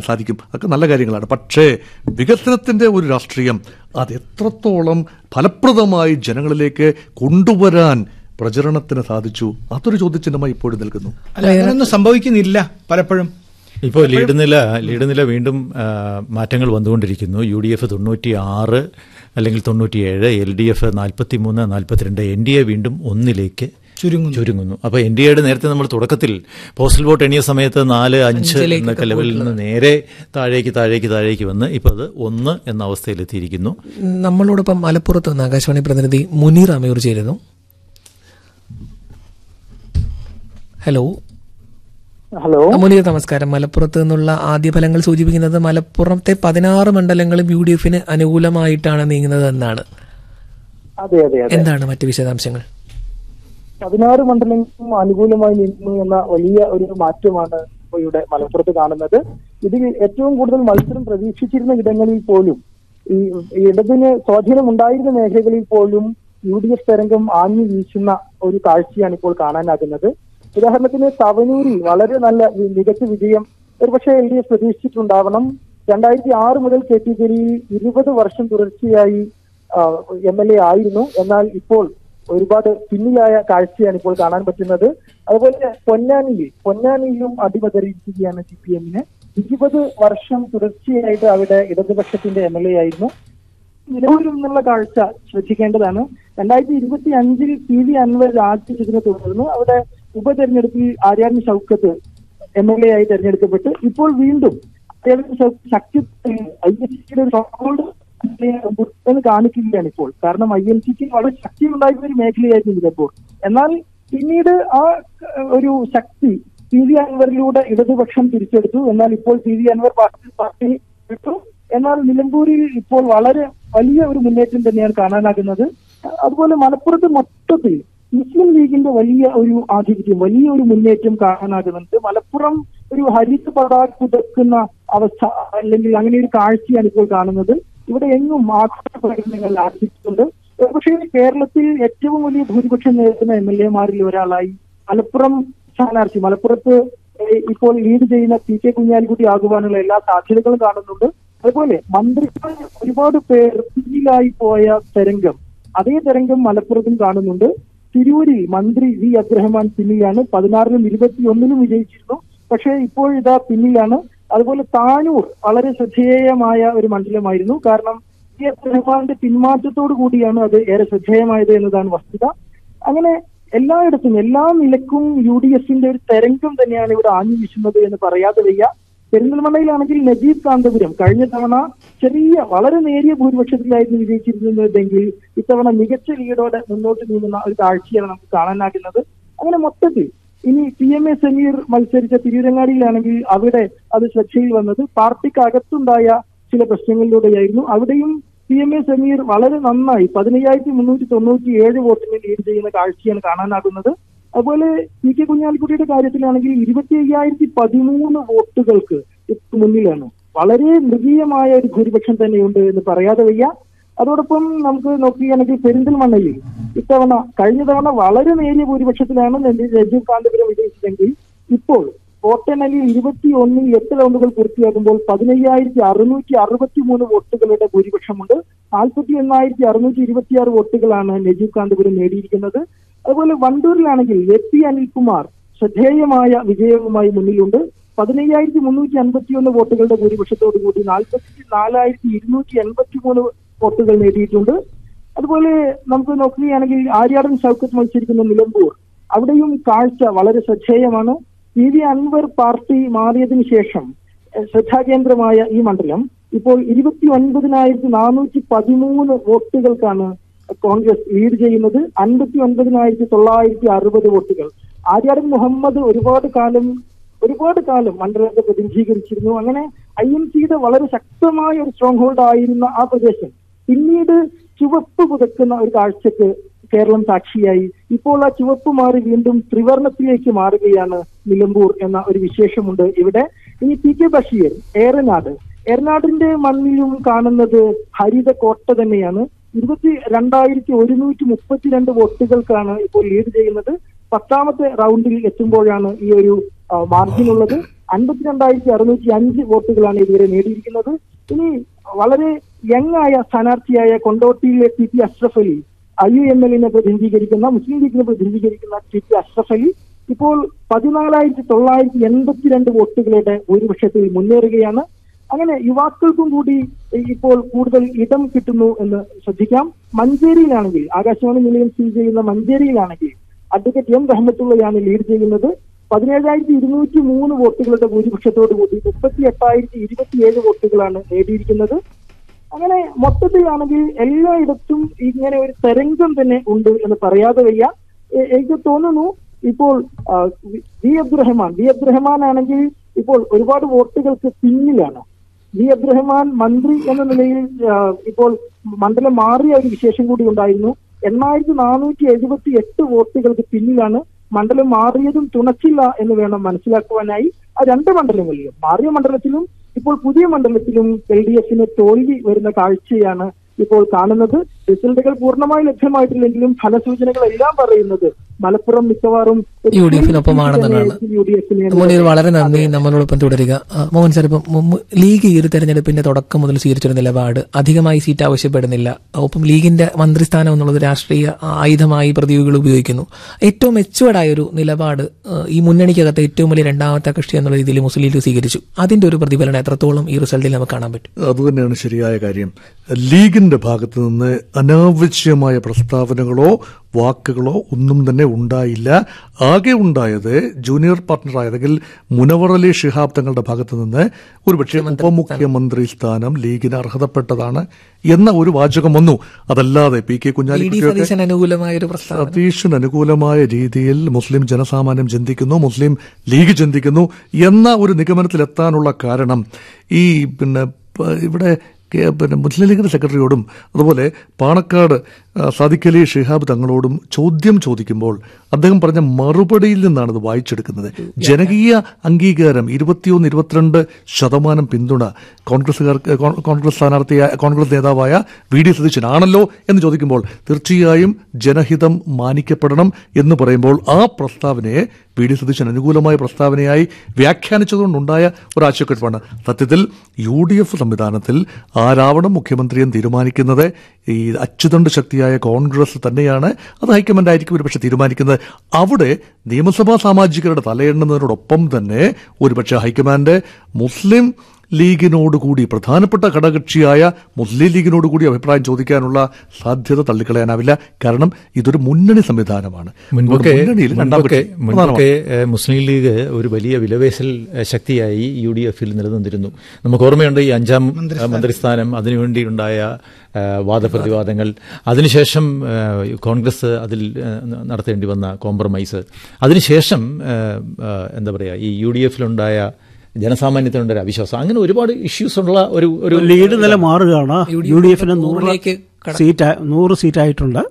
സാധിക്കും അതൊക്കെ നല്ല കാര്യങ്ങളാണ് പക്ഷേ വികസനത്തിന്റെ ഒരു രാഷ്ട്രീയം അത് എത്രത്തോളം ഫലപ്രദമായി ജനങ്ങളിലേക്ക് കൊണ്ടുവരാൻ പ്രചരണത്തിന് സാധിച്ചു അതൊരു ചോദ്യചിഹ്നമായി ഇപ്പോഴും നിൽക്കുന്നു അല്ല അങ്ങനെയൊന്നും സംഭവിക്കുന്നില്ല പലപ്പോഴും ഇപ്പോൾ ലീഡ് നില ലീഡ് നില വീണ്ടും ആ, മാറ്റങ്ങൾ വന്നുകൊണ്ടിരിക്കുന്നു യു ഡി എഫ് തൊണ്ണൂറ്റി ആറ് അല്ലെങ്കിൽ തൊണ്ണൂറ്റിയേഴ് എൽ ഡി എഫ് നാൽപ്പത്തി മൂന്ന് നാൽപ്പത്തിരണ്ട് എൻ ഡി എ വീണ്ടും ഒന്നിലേക്ക് ചുരുങ്ങുന്നു ചുരുങ്ങുന്നു അപ്പോൾ എൻ ഡി എയുടെ നേരത്തെ നമ്മൾ തുടക്കത്തിൽ പോസ്റ്റൽ വോട്ട് എണ്ണിയ സമയത്ത് നാല് അഞ്ച് എന്നൊക്കെ ലെവലിൽ നിന്ന് നേരെ താഴേക്ക് താഴേക്ക് താഴേക്ക് വന്ന് ഇപ്പോൾ അത് ഒന്ന് എന്ന അവസ്ഥയിലെത്തിയിരിക്കുന്നു നമ്മളോടൊപ്പം മലപ്പുറത്ത് നിന്ന് ആകാശവാണി പ്രതിനിധി മുനീർ അമയൂർ ചേരുന്നു ഹലോ ഹലോ ആ, മുനീർ നമസ്കാരം മലപ്പുറത്ത് നിന്നുള്ള ആദ്യ ഫലങ്ങൾ സൂചിപ്പിക്കുന്നത് മലപ്പുറത്തെ പതിനാറ് മണ്ഡലങ്ങളും യു ഡി എഫിന് അനുകൂലമായിട്ടാണ് നീങ്ങുന്നത് എന്നാണ് അതെ അതെ അതെ എന്താണ് മറ്റു വിശദാംശങ്ങൾ പതിനാറ് മണ്ഡലങ്ങൾക്കും അനുകൂലമായി നിന്നു എന്ന വലിയ ഒരു മാറ്റമാണ് ഇപ്പൊ ഇവിടെ മലപ്പുറത്ത് കാണുന്നത് ഇതിൽ ഏറ്റവും കൂടുതൽ മത്സരം പ്രതീക്ഷിച്ചിരുന്ന ഇടങ്ങളിൽ പോലും ഈ ഈ ഇടതിന് സ്വാധീനം ഉണ്ടായിരുന്ന മേഖലകളിൽ പോലും യു ഡി എഫ് തരംഗം ആഞ്ഞു വീശുന്ന ഒരു കാഴ്ചയാണ് ഇപ്പോൾ കാണാനാകുന്നത് ഉദാഹരണത്തിന് തവനൂരിൽ വളരെ നല്ല വി- മികച്ച വിജയം ഒരുപക്ഷെ എൽ ഡി എഫ് പ്രതീക്ഷിച്ചിട്ടുണ്ടാവണം രണ്ടായിരത്തി ആറ് മുതൽ കെ ടി ജലീൽ ഇരുപത് വർഷം തുടർച്ചയായി എം എൽ എ ആയിരുന്നു എന്നാൽ ഇപ്പോൾ ഒരുപാട് പിന്നിലായ കാഴ്ചയാണ് ഇപ്പോൾ കാണാൻ പറ്റുന്നത് അതുപോലെ പൊന്നാനിയിൽ പൊന്നാനിയിലും അടിമതറിയിരിക്കുകയാണ് സി പി എമ്മിന് ഇരുപത് വർഷം തുടർച്ചയായിട്ട് അവിടെ ഇടതുപക്ഷത്തിന്റെ എം എൽ എ ആയിരുന്നു നിലവിലും എന്നുള്ള കാഴ്ച ശ്രദ്ധിക്കേണ്ടതാണ് രണ്ടായിരത്തി ഇരുപത്തി അഞ്ചിൽ പി വി അൻവർ രാജിച്ചതിനെ തുടർന്ന് അവിടെ ഉപതെരഞ്ഞെടുപ്പിൽ Aryadan Shoukath M L A ആയി തെരഞ്ഞെടുക്കപ്പെട്ട് ഇപ്പോൾ വീണ്ടും ആര്യാടൻ ഷൗക്കത്ത് ശക്തി ഐ എസ് സിയുടെ ഒരു സ്ട്രോങ്ഹോൾഡ് എന്ന് കാണിക്കുകയാണ് ഇപ്പോൾ കാരണം ഐ എൽ സിക്ക് വളരെ ശക്തി ഉണ്ടായിരുന്ന ഒരു മേഖലയായിരുന്നു നിലമ്പൂർ എന്നാൽ പിന്നീട് ആ ഏഹ്, ഒരു ശക്തി പി വി അൻവറിലൂടെ ഇടതുപക്ഷം തിരിച്ചെടുത്തു എന്നാൽ ഇപ്പോൾ P V Anvar party party വിട്ടു എന്നാൽ നിലമ്പൂരിൽ ഇപ്പോൾ വളരെ വലിയ ഒരു മുന്നേറ്റം തന്നെയാണ് കാണാനാകുന്നത് അതുപോലെ മലപ്പുറത്ത് മൊത്തത്തിൽ മുസ്ലിം ലീഗിന്റെ വലിയ ഒരു ആധിപത്യം വലിയ ഒരു മുന്നേറ്റം കാണാനാകുന്നുണ്ട് മലപ്പുറം ഒരു ഹരിത പതാക പുതക്കുന്ന അവസ്ഥ അല്ലെങ്കിൽ അങ്ങനെ ഒരു കാഴ്ചയാണ് ഇപ്പോൾ കാണുന്നത് ഇവിടെ എങ്ങും ആഘോഷ പ്രകടനങ്ങൾ ആരംഭിച്ചിട്ടുണ്ട് പക്ഷേ കേരളത്തിൽ ഏറ്റവും വലിയ ഭൂരിപക്ഷം നേരിടുന്ന എം എൽ എമാരിൽ ഒരാളായി മലപ്പുറം സ്ഥാനാർത്ഥി മലപ്പുറത്ത് ഏഹ് ഇപ്പോൾ ലീഡ് ചെയ്യുന്ന പി കെ കുഞ്ഞാലിക്കുട്ടി ആകുവാനുള്ള എല്ലാ സാധ്യതകളും കാണുന്നുണ്ട് അതുപോലെ മന്ത്രിമാർ ഒരുപാട് പേർ പിന്നിലായി പോയ തരംഗം അതേ തരംഗം മലപ്പുറത്തും കാണുന്നുണ്ട് തിരൂരിൽ മന്ത്രി വി അബ്രഹ്മാൻ പിന്നിലാണ് പതിനാറിനും ഇരുപത്തിയൊന്നിനും വിജയിച്ചിരുന്നു പക്ഷേ ഇപ്പോൾ ഇതാ പിന്നിലാണ് അതുപോലെ താനൂർ വളരെ ശ്രദ്ധേയമായ ഒരു മണ്ഡലമായിരുന്നു കാരണം വി അബ്രഹ്മാന്റെ പിന്മാറ്റത്തോടു കൂടിയാണ് അത് ഏറെ ശ്രദ്ധേയമായത് എന്നതാണ് വസ്തുത അങ്ങനെ എല്ലായിടത്തും എല്ലാ നിലക്കും യു ഡി എഫിന്റെ ഒരു തരംഗം തന്നെയാണ് ഇവിടെ ആഞ്ഞു വീശുന്നത് എന്ന് പറയാതെ വയ്യ പെരിന്തൽമണ്ണയിലാണെങ്കിൽ നജീബ് കാന്തപുരം കഴിഞ്ഞ തവണ ചെറിയ വളരെ നേരിയ ഭൂരിപക്ഷത്തിലായിരുന്നു വിജയിച്ചിരുന്നതെങ്കിൽ ഇത്തവണ മികച്ച ലീഡോടെ മുന്നോട്ട് നീങ്ങുന്ന ഒരു കാഴ്ചയാണ് നമുക്ക് കാണാനാകുന്നത് അങ്ങനെ മൊത്തത്തിൽ ഇനി പി എം എ സമീർ മത്സരിച്ച തിരൂരങ്ങാടിയിലാണെങ്കിൽ അവിടെ അത് ശ്രദ്ധയിൽ വന്നത് പാർട്ടിക്ക് അകത്തുണ്ടായ ചില പ്രശ്നങ്ങളിലൂടെയായിരുന്നു അവിടെയും പി എം എ സമീർ വളരെ നന്നായി പതിനയ്യായിരത്തി മുന്നൂറ്റി തൊണ്ണൂറ്റി ഏഴ് വോട്ടിന് ലീഡ് ചെയ്യുന്ന കാഴ്ചയാണ് കാണാനാകുന്നത് അതുപോലെ പി കെ കുഞ്ഞാലിക്കുട്ടിയുടെ കാര്യത്തിലാണെങ്കിൽ ഇരുപത്തി അയ്യായിരത്തി പതിമൂന്ന് വോട്ടുകൾക്ക് ഇപ്പൊ മുന്നിലാണ് വളരെ മൃഗീയമായ ഒരു ഭൂരിപക്ഷം തന്നെയുണ്ട് എന്ന് പറയാതെ വയ്യ അതോടൊപ്പം നമുക്ക് നോക്കുകയാണെങ്കിൽ പെരിന്തൽമണ്ണയിൽ ഇത്തവണ കഴിഞ്ഞ തവണ വളരെ നേരിയ ഭൂരിപക്ഷത്തിലാണ് രജീവ് കാന്തപുരം വിജയിച്ചതെങ്കിൽ ഇപ്പോൾ വോട്ടെണ്ണലിൽ ഇരുപത്തി ഒന്നിൽ എട്ട് റൗണ്ടുകൾ പൂർത്തിയാകുമ്പോൾ പതിനയ്യായിരത്തി അറുന്നൂറ്റി അറുപത്തി മൂന്ന് വോട്ടുകളുടെ ഭൂരിപക്ഷമുണ്ട് നാൽപ്പത്തി എണ്ണായിരത്തി അറുന്നൂറ്റി ഇരുപത്തിയാറ് വോട്ടുകളാണ് നജീബ് കാന്തപുരം നേടിയിരിക്കുന്നത് അതുപോലെ വണ്ടൂരിലാണെങ്കിൽ എ പി അനിൽകുമാർ ശ്രദ്ധേയമായ വിജയവുമായി മുന്നിലുണ്ട് പതിനയ്യായിരത്തി മുന്നൂറ്റി അൻപത്തിയൊന്ന് വോട്ടുകളുടെ ഭൂരിപക്ഷത്തോടു കൂടി നാൽപ്പത്തി നാലായിരത്തി ഇരുന്നൂറ്റി എൺപത്തി മൂന്ന് വോട്ടുകൾ നേടിയിട്ടുണ്ട് അതുപോലെ നമുക്ക് നോക്കുകയാണെങ്കിൽ ആര്യാടൻ ഷൗക്കത്ത് മത്സരിക്കുന്ന നിലമ്പൂർ അവിടെയും കാഴ്ച വളരെ ശ്രദ്ധേയമാണ് പി വി അൻവർ പാർട്ടി മാറിയതിനു ശേഷം എഹ്, ശ്രദ്ധാകേന്ദ്രമായ ഈ മണ്ഡലം ഇപ്പോൾ ഇരുപത്തി ഒൻപതിനായിരത്തി നാനൂറ്റി പതിമൂന്ന് വോട്ടുകൾക്കാണ് കോൺഗ്രസ് ലീഡ് ചെയ്യുന്നത് അൻപത്തി ഒൻപതിനായിരത്തി തൊള്ളായിരത്തി അറുപത് വോട്ടുകൾ ആര്യാടൻ മുഹമ്മദ് ഒരുപാട് കാലം ഒരുപാട് കാലം മണ്ഡലത്തെ പ്രതിനിധീകരിച്ചിരുന്നു അങ്ങനെ ഐ എം സിയുടെ വളരെ ശക്തമായ ഒരു സ്ട്രോങ് ഹോൾഡ് ആയിരുന്ന ആ പ്രദേശം പിന്നീട് ചുവപ്പ് പുതക്കുന്ന ഒരു കാഴ്ചക്ക് കേരളം സാക്ഷിയായി ഇപ്പോൾ ആ ചുവപ്പ് മാറി വീണ്ടും ത്രിവർണത്തിലേക്ക് മാറുകയാണ് നിലമ്പൂർ എന്ന ഒരു വിശേഷമുണ്ട് ഇവിടെ ഇനി പി കെ ബഷീർ ഏറനാട് ഏറനാടിന്റെ മണ്ണിലും കാണുന്നത് ഹരിത കോട്ട തന്നെയാണ് ഇരുപത്തി രണ്ടായിരത്തി ഒരുന്നൂറ്റി മുപ്പത്തിരണ്ട് വോട്ടുകൾക്കാണ് ഇപ്പോൾ ലീഡ് ചെയ്യുന്നത് പത്താമത്തെ റൗണ്ടിൽ എത്തുമ്പോഴാണ് ഈ ഒരു മാർജിൻ ഉള്ളത് അൻപത്തിരണ്ടായിരത്തി അറുന്നൂറ്റി അഞ്ച് വോട്ടുകളാണ് ഇതുവരെ നേടിയിരിക്കുന്നത് ഇനി വളരെ യങ് ആയ സ്ഥാനാർത്ഥിയായ കൊണ്ടോട്ടിയിലെ T P Ashraf Ali I U M എല്ലിനെ പ്രതിനിധീകരിക്കുന്ന മുസ്ലിം ലീഗിനെ പ്രതിനിധീകരിക്കുന്ന ടി പി അഷ്റഫ് അലി ഇപ്പോൾ പതിനാലായിരത്തി തൊള്ളായിരത്തി എൺപത്തിരണ്ട് വോട്ടുകളുടെ ഭൂരിപക്ഷത്തിൽ മുന്നേറുകയാണ് അങ്ങനെ യുവാക്കൾക്കും കൂടി ഇപ്പോൾ കൂടുതൽ ഇടം കിട്ടുന്നു എന്ന് ശ്രദ്ധിക്കാം മഞ്ചേരിയിലാണെങ്കിൽ ആകാശവാണി നിലയം സ്ഥിതി ചെയ്യുന്ന മഞ്ചേരിയിലാണെങ്കിൽ അഡ്വക്കേറ്റ് എം റഹ്മത്തുള്ളയാണ് ലീഡ് ചെയ്യുന്നത് പതിനേഴായിരത്തി ഇരുന്നൂറ്റി മൂന്ന് വോട്ടുകളുടെ ഭൂരിപക്ഷത്തോടു കൂടി മുപ്പത്തി എട്ടായിരത്തി ഇരുപത്തിയേഴ് വോട്ടുകളാണ് നേടിയിരിക്കുന്നത് അങ്ങനെ മൊത്തത്തിലാണെങ്കിൽ എല്ലായിടത്തും ഇങ്ങനെ ഒരു തരംഗം തന്നെ ഉണ്ട് എന്ന് പറയാതെ വയ്യ എ- എനിക്ക് തോന്നുന്നു ഇപ്പോൾ ആ, V- V Abdurahman V Abdurahman ആണെങ്കിൽ ഇപ്പോൾ ഒരുപാട് വോട്ടുകൾക്ക് പിന്നിലാണ് വി അബ്ദുറഹ്മാൻ മന്ത്രി എന്ന നിലയിൽ ആ, ഇപ്പോൾ മണ്ഡലം മാറിയ ഒരു വിശേഷം കൂടി ഉണ്ടായിരുന്നു എണ്ണായിരത്തി നാനൂറ്റി എഴുപത്തി എട്ട് വോട്ടുകൾക്ക് പിന്നിലാണ് മണ്ഡലം മാറിയതും തുണച്ചില്ല എന്ന് വേണം മനസ്സിലാക്കുവാനായി ആ രണ്ട് മണ്ഡലങ്ങളിലും മാറിയ മണ്ഡലത്തിലും ഇപ്പോൾ പുതിയ മണ്ഡലത്തിലും എൽ ഡി എഫിന് തോൽവി വരുന്ന കാഴ്ചയാണ് ഇപ്പോൾ കാണുന്നത് റിസൾട്ടുകൾ പൂർണ്ണമായി ലഭ്യമായിട്ടില്ലെങ്കിലും ഫലസൂചനകളെല്ലാം പറയുന്നത് മലപ്പുറം മിക്കവാറും ഒരു യു ഡി എഫിനൊപ്പമാണെന്നുള്ളതാണ് യു ഡി എഫിനെ മോനീർ വളരെ നന്ദി നമ്മളോടൊപ്പം തുടരുക ആ, മോഹൻ സാർ ഇപ്പം മുമ്പ് ലീഗ് ഈ ഒരു തെരഞ്ഞെടുപ്പിന്റെ തുടക്കം മുതൽ സ്വീകരിച്ചൊരു നിലപാട് അധികമായി സീറ്റ് ആവശ്യപ്പെടുന്നില്ല ഒപ്പം ലീഗിന്റെ മന്ത്രിസ്ഥാനം എന്നുള്ളത് രാഷ്ട്രീയ ആയുധമായി പ്രതിയോഗികൾ ഉപയോഗിക്കുന്നു ഏറ്റവും മെച്ചുവേർഡായ ഒരു നിലപാട് ആ, ഈ മുന്നണിക്കകത്ത് ഏറ്റവും വലിയ രണ്ടാമത്തെ കക്ഷി എന്നുള്ള രീതിയിൽ മുസ്ലിം ലീഗ് സ്വീകരിച്ചു അതിന്റെ ഒരു പ്രതിഫലനം എത്രത്തോളം ഈ റിസൾട്ടിൽ നമുക്ക് കാണാൻ പറ്റും അതുതന്നെയാണ് ശരിയായ കാര്യം ലീഗിന്റെ ഭാഗത്ത് നിന്ന് അനാവശ്യമായ പ്രസ്താവനകളോ വാക്കുകളോ ഒന്നും തന്നെ ഉണ്ടായില്ല ആകെ ഉണ്ടായത് ജൂനിയർ പാർട്ണറായ അല്ലെങ്കിൽ മുനവർ അലി ഷിഹാബ് തങ്ങളുടെ ഭാഗത്ത് നിന്ന് ഒരുപക്ഷെ ഉപമുഖ്യമന്ത്രി സ്ഥാനം ലീഗിന് അർഹതപ്പെട്ടതാണ് എന്ന ഒരു വാചകം വന്നു അതല്ലാതെ പി കെ ഇ ഡി കുഞ്ഞാലിക്കുട്ടിയൊക്കെ സതീശൻ അനുകൂലമായ ഒരു പ്രസ്താവന സതീഷിന് അനുകൂലമായ രീതിയിൽ മുസ്ലിം ജനസാമാന്യം ചിന്തിക്കുന്നു മുസ്ലിം ലീഗ് ചിന്തിക്കുന്നു എന്ന ഒരു നിഗമനത്തിലെത്താനുള്ള കാരണം ഈ പിന്നെ പ- ഇവിടെ കെ- പിന്നെ മുസ്ലിം ലീഗിന്റെ സെക്രട്ടറിയോടും അതുപോലെ പാണക്കാട് ആ, സാദിഖ് അലി ഷിഹാബ് തങ്ങളോടും ചോദ്യം ചോദിക്കുമ്പോൾ അദ്ദേഹം പറഞ്ഞ മറുപടിയിൽ നിന്നാണ് ഇത് വായിച്ചെടുക്കുന്നത് ജനകീയ അംഗീകാരം ഇരുപത്തിയൊന്ന് ഇരുപത്തിരണ്ട് ശതമാനം പിന്തുണ കോൺഗ്രസുകാർക്ക് കോ- കോൺഗ്രസ് സ്ഥാനാർത്ഥിയായ കോൺഗ്രസ് നേതാവായ വി ഡി സതീശനാണല്ലോ എന്ന് ചോദിക്കുമ്പോൾ തീർച്ചയായും ജനഹിതം മാനിക്കപ്പെടണം എന്ന് പറയുമ്പോൾ ആ പ്രസ്താവനയെ വി ഡി സതീശൻ അനുകൂലമായ പ്രസ്താവനയായി വ്യാഖ്യാനിച്ചതുകൊണ്ടുണ്ടായ ഒരു ആശയക്കുഴപ്പാണ് സത്യത്തിൽ യു ഡി എഫ് സംവിധാനത്തിൽ ആരാവണം മുഖ്യമന്ത്രിയെന്ന് തീരുമാനിക്കുന്നത് ഈ അച്ചുതണ്ട് ശക്തിയായ കോൺഗ്രസ് തന്നെയാണ് അത് ഹൈക്കമാൻഡ് ആയിരിക്കും ഒരുപക്ഷെ തീരുമാനിക്കുന്നത് അവിടെ നിയമസഭാ സാമാജികരുടെ തലയെണ്ണുന്നതിനോടൊപ്പം തന്നെ ഒരുപക്ഷെ ഹൈക്കമാൻഡ് മുസ്ലിം ലീഗിനോടുകൂടി പ്രധാനപ്പെട്ട ഘടകകക്ഷിയായ മുസ്ലിം ലീഗിനോടുകൂടി അഭിപ്രായം ചോദിക്കാനുള്ള സാധ്യത തള്ളിക്കളയാനാവില്ല കാരണം ഇതൊരു മുന്നണി സംവിധാനമാണ് മുൻപൊക്കെ മുന്നണിയിൽ രണ്ടാം മുൻപൊക്കെ കക്ഷി മുൻപൊക്കെ ഏഹ്, മുസ്ലിം ലീഗ് ഒരു വലിയ വിലപേശൽ ഏഹ്, ശക്തിയായി യു ഡി എഫിൽ നിലനിന്നിരുന്നു നമുക്ക് ഓർമ്മയുണ്ട് ഈ അഞ്ചാം ഏഹ്, മന്ത്രിസ്ഥാനം അതിനുവേണ്ടിയുണ്ടായ ഏഹ്, വാദപ്രതിവാദങ്ങൾ അതിനുശേഷം ഏഹ്, കോൺഗ്രസ് അതിൽ ഏഹ്, നടത്തേണ്ടി വന്ന കോംപ്രമൈസ് അതിനുശേഷം ഏഹ്, ഏഹ്, എന്താ പറയുക ഈ യു ഡി എഫിലുണ്ടായ ജനസാമാന്യത്തിനുണ്ടായ ഒരു അവിശ്വാസം അങ്ങനെ ഒരുപാട് ഇഷ്യൂസ് ഉള്ള ഒരു ഒരു ലീഡ് നില മാറുകയാണ് യു ഡി എഫിന് നൂറ് നൂറിലേക്ക് കട- സീറ്റ് നൂറ് സീറ്റായിട്ടുണ്ട്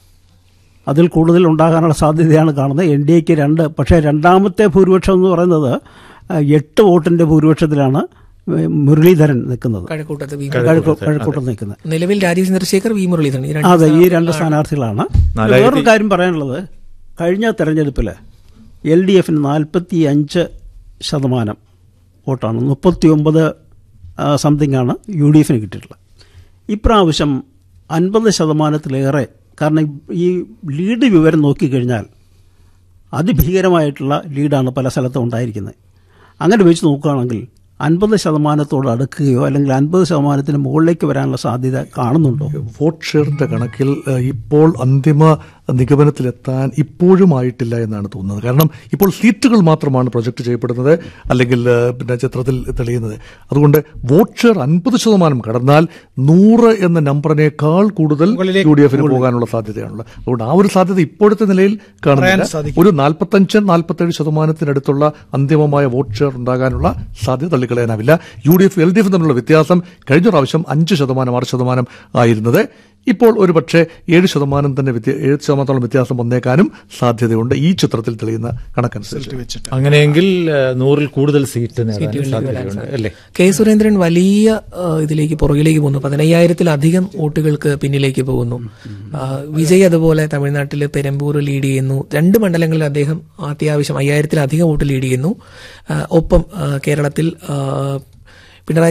അതിൽ കൂടുതൽ ഉണ്ടാകാനുള്ള സാധ്യതയാണ് കാണുന്നത് എൻ ഡി എക്ക് രണ്ട് പക്ഷേ രണ്ടാമത്തെ ഭൂരിപക്ഷം എന്ന് പറയുന്നത് ആ, എട്ട് വോട്ടിന്റെ ഭൂരിപക്ഷത്തിലാണ് മുരളീധരൻ നിൽക്കുന്നത് കഴക്കൂട്ടത്ത് വി കഴക്കൂട്ടം കഴക്കൂട്ടം നിൽക്കുന്നത് നിലവിൽ രാജീവ് ചന്ദ്രശേഖർ വി മുരളീധരൻ ഈ രണ്ട് അതെ ഈ രണ്ട് സ്ഥാനാർത്ഥികളാണ് നാലായിരത്തി- വേറൊരു കാര്യം പറയാനുള്ളത് കഴിഞ്ഞ തെരഞ്ഞെടുപ്പിൽ എൽ ഡി എഫിന് നാൽപ്പത്തി അഞ്ച് ശതമാനം വോട്ടാണ് മുപ്പത്തി ഒമ്പത് സംതിങ് ആണ് യു ഡി എഫിന് കിട്ടിയിട്ടുള്ളത് ഇപ്രാവശ്യം അൻപത് ശതമാനത്തിലേറെ കാരണം ഈ ലീഡ് വിവരം നോക്കിക്കഴിഞ്ഞാൽ അതിഭീകരമായിട്ടുള്ള ലീഡാണ് പല സ്ഥലത്തും ഉണ്ടായിരിക്കുന്നത് അങ്ങനെ വെച്ച് നോക്കുകയാണെങ്കിൽ അൻപത് ശതമാനത്തോട് അടുക്കുകയോ അല്ലെങ്കിൽ അൻപത് ശതമാനത്തിന് മുകളിലേക്ക് വരാനുള്ള സാധ്യത കാണുന്നുണ്ടോ വോട്ട് ഷെയറിന്റെ കണക്കിൽ ഏഹ്, ഇപ്പോൾ അന്തിമ നിഗമനത്തിലെത്താൻ ഇപ്പോഴും ആയിട്ടില്ല എന്നാണ് തോന്നുന്നത് കാരണം ഇപ്പോൾ സീറ്റുകൾ മാത്രമാണ് പ്രൊജക്ട് ചെയ്യപ്പെടുന്നത് അല്ലെങ്കിൽ ഏഹ്, പിന്നെ ചിത്രത്തിൽ തെളിയുന്നത് അതുകൊണ്ട് വോട്ട് ഷെയർ അൻപത് ശതമാനം കടന്നാൽ നൂറ് എന്ന നമ്പറിനേക്കാൾ കൂടുതൽ മുകളിലേക്ക് യു ഡി എഫിന് പോകാനുള്ള സാധ്യതയാണുള്ളത് അതുകൊണ്ട് ആ ഒരു സാധ്യത ഇപ്പോഴത്തെ നിലയിൽ കാണുന്നില്ല സാധിക്കും. ഒരു നാൽപ്പത്തഞ്ച് നാൽപ്പത്തേഴ് ശതമാനത്തിനടുത്തുള്ള അന്തിമമായ വോട്ട് ഷെയർ ഉണ്ടാകാനുള്ള സാധ്യത തള്ളിക്കളയാനാവില്ല U D F L D F തമ്മിലുള്ള വ്യത്യാസം കഴിഞ്ഞ പ്രാവശ്യം അഞ്ച് ശതമാനം ആറ് ശതമാനം ആയിരുന്നത് ഇപ്പോൾ ഒരു പക്ഷേ ഏഴ് ശതമാനം തന്നെ വ്യത്യ- ഏഴ് ശതമാനത്തോളം വ്യത്യാസം വന്നേക്കാനും സാധ്യതയുണ്ട് ഈ ചിത്രത്തിൽ തെളിയുന്ന കണക്കനുസരിച്ച് വെച്ചിട്ട് അങ്ങനെയെങ്കിൽ ആ, നൂറിൽ കൂടുതൽ സീറ്റ് നേടാൻ സാധ്യതയുണ്ട് അല്ലേ കെ സുരേന്ദ്രൻ വലിയ ആ, ഇതിലേക്ക് പുറകിലേക്ക് പോകുന്നു പതിനയ്യായിരത്തിലധികം വോട്ടുകൾക്ക് പിന്നിലേക്ക് പോകുന്നു ആ, വിജയ് അതുപോലെ തമിഴ്നാട്ടിൽ പെരമ്പൂർ ലീഡ് ചെയ്യുന്നു രണ്ട് മണ്ഡലങ്ങളിൽ അദ്ദേഹം അത്യാവശ്യം അയ്യായിരത്തിലധികം വോട്ട് ലീഡ് ചെയ്യുന്നു ആ, ഒപ്പം ആ, കേരളത്തിൽ ആ,